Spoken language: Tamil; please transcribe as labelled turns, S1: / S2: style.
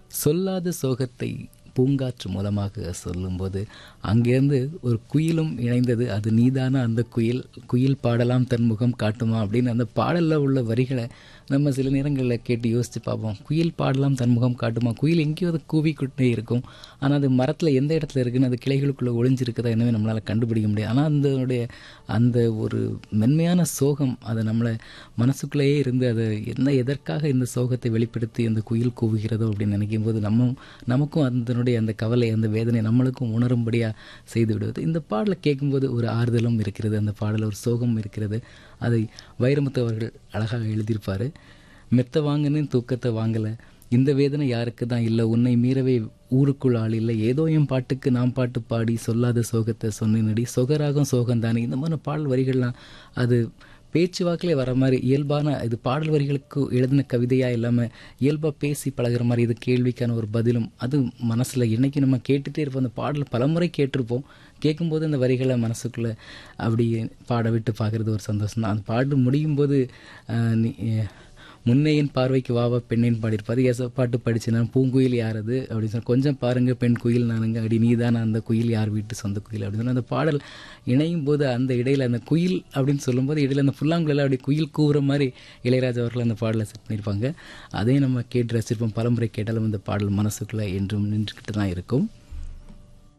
S1: சொல்லாத சோகத்தை பூங்காற்று மூலமாக சொல்லும்போது அங்கேருந்து ஒரு குயிலும் இணைந்தது அது நீதான அந்த குயில் குயில் பாடலாம் தன் முகம் காட்டுமா அப்படின்னு அந்த பாடலில் உள்ள வரிகளை நம்ம சில நேரங்களில் கேட்டு யோசித்து பார்ப்போம் குயில் பாடலாம் தன் முகம் காட்டுமா குயில் எங்கேயோ அது கூவிக்கிட்டே இருக்கும் ஆனால் அது மரத்தில் எந்த இடத்துல இருக்குன்னு அது கிளைகளுக்குள்ளே ஒளிஞ்சிருக்குதா என்னவே நம்மளால் கண்டுபிடிக்க முடியாது ஆனால் அதனுடைய அந்த ஒரு மென்மையான சோகம் அதை நம்மளை மனசுக்குள்ளேயே இருந்து அதை என்ன எதற்காக இந்த சோகத்தை வெளிப்படுத்தி அந்த குயில் கூவுகிறதோ அப்படின்னு நினைக்கும் போது நம்ம நமக்கும் அதனுடைய அந்த கவலை அந்த வேதனை நம்மளுக்கும் உணரும்படியாக செய்து விடுவது இந்த பாடலை கேட்கும்போது ஒரு ஆறுதலும் இருக்கிறது அந்த பாடலில் ஒரு சோகம் இருக்கிறது அதை வைரமுத்து அவர்கள் அழகாக எழுதியிருப்பார் மெத்த வாங்கினு தூக்கத்தை வாங்கலை இந்த வேதனை யாருக்கு தான் இல்லை உன்னை மீறவே ஊருக்குள் ஆள் இல்லை ஏதோ என் பாட்டுக்கு நாம் பாட்டு பாடி சொல்லாத சோகத்தை சொன்னடி சொகராகும் சோகம் தானே இந்த மாதிரி பாடல் வரிகள்லாம் அது பேச்சு வாக்கிலே வர மாதிரி இயல்பான இது பாடல் வரிகளுக்கு எழுதின கவிதையாக இல்லாமல் இயல்பாக பேசி பழகுற மாதிரி இது கேள்விக்கான ஒரு பதிலும் அது மனசில் இன்றைக்கி நம்ம கேட்டுகிட்டே இருப்போம் அந்த பாடல் பலமுறை கேட்டிருப்போம் கேட்கும்போது அந்த வரிகளை மனசுக்குள்ளே அப்படி பாட விட்டு பார்க்குறது ஒரு சந்தோஷம் தான் அந்த பாட்டு முடியும் போது நீ முன்னையின் பார்வைக்கு வாவா பெண்ணின் பாடியிருப்பாரு எச பாட்டு படிச்சேன் பூங்குயில் யார் அது அப்படின்னு சொன்ன கொஞ்சம் பாருங்கள் பெண் குயில் நானுங்க அப்படி நீ தானே அந்த குயில் யார் வீட்டு சொந்த குயில் அப்படின்னு சொன்னால் அந்த பாடல் இணையும் போது அந்த இடையில அந்த குயில் அப்படின்னு சொல்லும்போது இடையில அந்த புல்லாங்குழல அப்படி குயில் கூவுற மாதிரி இளையராஜா அவர்கள் அந்த பாடலை செட் பண்ணியிருப்பாங்க அதையும் நம்ம கேட்டு ரசிச்சிருப்போம் பலமுறை கேட்டாலும் இந்த பாடல் மனசுக்குள்ளே என்றும் நின்றுக்கிட்டு தான் இருக்கும்